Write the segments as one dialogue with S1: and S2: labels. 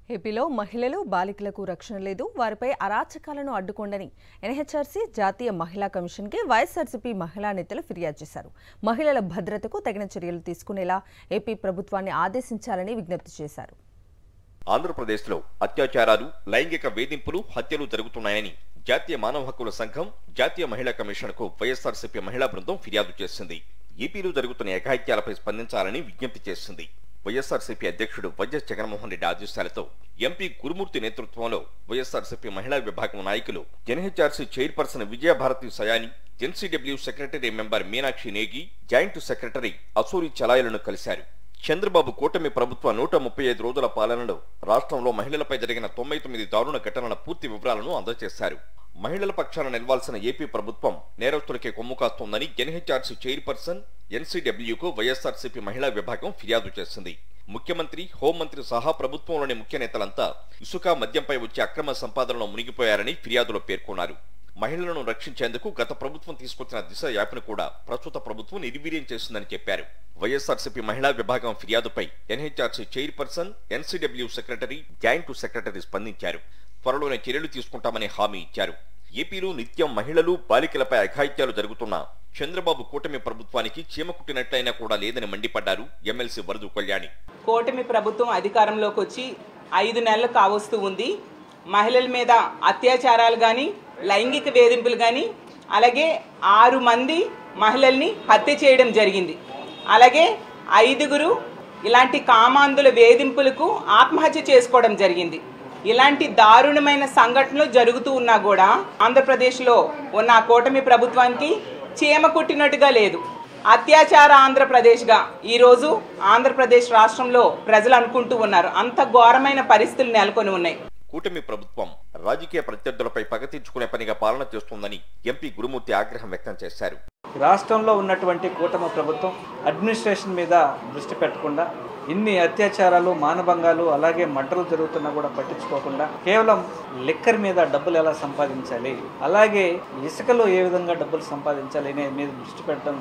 S1: ఏపీలో మహిళలు బాలికలకు రక్షణ లేదు వారిపై అరాచకాలను అడ్డుకోండని ఎన్హెచ్ఆర్సీ జాతీయ మహిళా కమిషన్కి వైఎస్ఆర్సీపీ మహిళా నేతలు ఫిర్యాదు చేశారు మహిళల భద్రతకు తగిన చర్యలు తీసుకునేలా ఏపీ ప్రభుత్వాన్ని ఆదేశించాలని విజ్ఞప్తి చేశారు
S2: ఆంధ్రప్రదేశ్లో అత్యాచారాలు లైంగిక వేధింపులు హత్యలు జరుగుతున్నాయని జాతీయ మానవ హక్కుల సంఘం జాతీయ మహిళా కమిషన్కు వైఎస్ఆర్సీపీ మహిళా బృందం ఫిర్యాదు చేసింది ఏపీలో జరుగుతున్న ఏకాయిత్యాలపై స్పందించాలని విజ్ఞప్తి చేసింది వైఎస్ఆర్సీపీ అధ్యక్షుడు వైఎస్ జగన్మోహన్ రెడ్డి ఆదేశాలతో ఎంపీ గురుమూర్తి నేతృత్వంలో వైఎస్ఆర్సీపీ మహిళా విభాగం నాయకులు NHRC chairperson Vijayabharathi Sayani NCW secretary member Meenakshi Negi joint secretary Asuri చలాయలను కలిశారు చంద్రబాబు కూటమి ప్రభుత్వ నూట ముప్పై ఐదు రోజుల పాలనలో రాష్ట్రంలో మహిళలపై జరిగిన తొంభై తొమ్మిది దారుణ ఘటనల పూర్తి వివరాలను అందజేశారు మహిళల పక్షాన నిలవాల్సిన ఏపీ ప్రభుత్వం నేరస్తులకే కొమ్ము కాస్తోందని ఎన్హెచ్ఆర్సీ చైర్పర్సన్ ఎన్సీడబ్ల్యూకు వైఎస్ఆర్సీపీ మహిళా విభాగం ఫిర్యాదు చేసింది ముఖ్యమంత్రి హోంమంత్రి సహా ప్రభుత్వంలోని ముఖ్య నేతలంతా ఇసుక మద్యంపై వచ్చే అక్రమ సంపాదనలో మునిగిపోయారని ఫిర్యాదులో పేర్కొన్నారు మహిళలను రక్షించేందుకు గత ప్రభుత్వం తీసుకొచ్చిన దిశ యాప్ను కూడా ప్రస్తుత ప్రభుత్వం నిర్వీర్యం చేసిందని చెప్పారు వైఎస్ఆర్సీపీ మహిళా విభాగం ఫిర్యాదుపై NHRC chairperson NCW secretary joint secretary స్పందించారు త్వరలోనే చర్యలు తీసుకుంటామని హామీ ఇచ్చారు ఏపీలో నిత్యం మహిళలు బాలికలపై అఘాయిత్యాలు జరుగుతున్నా చంద్రబాబు కూటమి ప్రభుత్వానికి చీమ కుట్టినట్లయినా కూడా లేదని మండిపడ్డారు ఎమ్మెల్సీ వరదు కళ్యాణి
S3: కూటమి ప్రభుత్వం అధికారంలోకి వచ్చి ఐదు నెలలు కావస్తూ ఉంది మహిళల మీద అత్యాచారాలు కానీ లైంగిక వేధింపులు కానీ అలాగే ఆరు మంది మహిళల్ని హత్య చేయడం జరిగింది అలాగే ఐదుగురు ఇలాంటి కామాంధుల వేధింపులకు ఆత్మహత్య చేసుకోవడం జరిగింది ఇలాంటి దారుణమైన సంఘటనలు జరుగుతూ ఉన్నా కూడా ఆంధ్రప్రదేశ్లో ఉన్న ఆ కూటమి ప్రభుత్వానికి చీమ కుట్టినట్టుగా లేదు అత్యాచార ఆంధ్రప్రదేశ్గా ఈరోజు ఆంధ్రప్రదేశ్ రాష్ట్రంలో ప్రజలు అనుకుంటూ ఉన్నారు అంత ఘోరమైన పరిస్థితులు నెలకొని ఉన్నాయి
S2: కూటమి ప్రభుత్వం రాజకీయ ప్రత్యర్థులపై పగ తీర్చుకునే పనిగా పాలన చేస్తోందని ఎంపీ గురుమూర్తి ఆగ్రహం వ్యక్తం చేశారు
S4: రాష్ట్రంలో ఉన్నటువంటి కూటమి ప్రభుత్వం అడ్మినిస్ట్రేషన్ మీద దృష్టి పెట్టకుండా ఇన్ని అత్యాచారాలు మానభంగాలు అలాగే మడ్డలు జరుగుతున్నా కూడా పట్టించుకోకుండా కేవలం లిక్కర్ మీద డబ్బులు ఎలా సంపాదించాలి అలాగే ఇసుకలో ఏ విధంగా డబ్బులు సంపాదించాలి అనే మీద దృష్టి పెట్టడం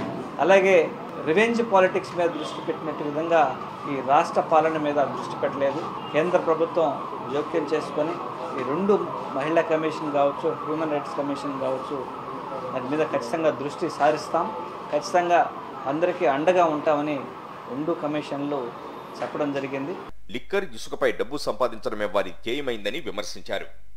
S4: అలాగే రివెంజ్ పాలిటిక్స్ మీద దృష్టి పెట్టినట్టు విధంగా ఈ రాష్ట్ర పాలన మీద దృష్టి పెట్టలేదు కేంద్ర ప్రభుత్వం జోక్యం చేసుకొని ఈ రెండు మహిళా కమిషన్ కావచ్చు హ్యూమన్ రైట్స్ కమిషన్ కావచ్చు దాని మీద ఖచ్చితంగా దృష్టి సారిస్తాం ఖచ్చితంగా అందరికీ అండగా ఉంటామని రెండు కమిషన్లు చెప్పడం జరిగింది
S2: లిక్కర్ ఇసుకపై డబ్బు సంపాదించడమే వారి ధ్యేయమైందని విమర్శించారు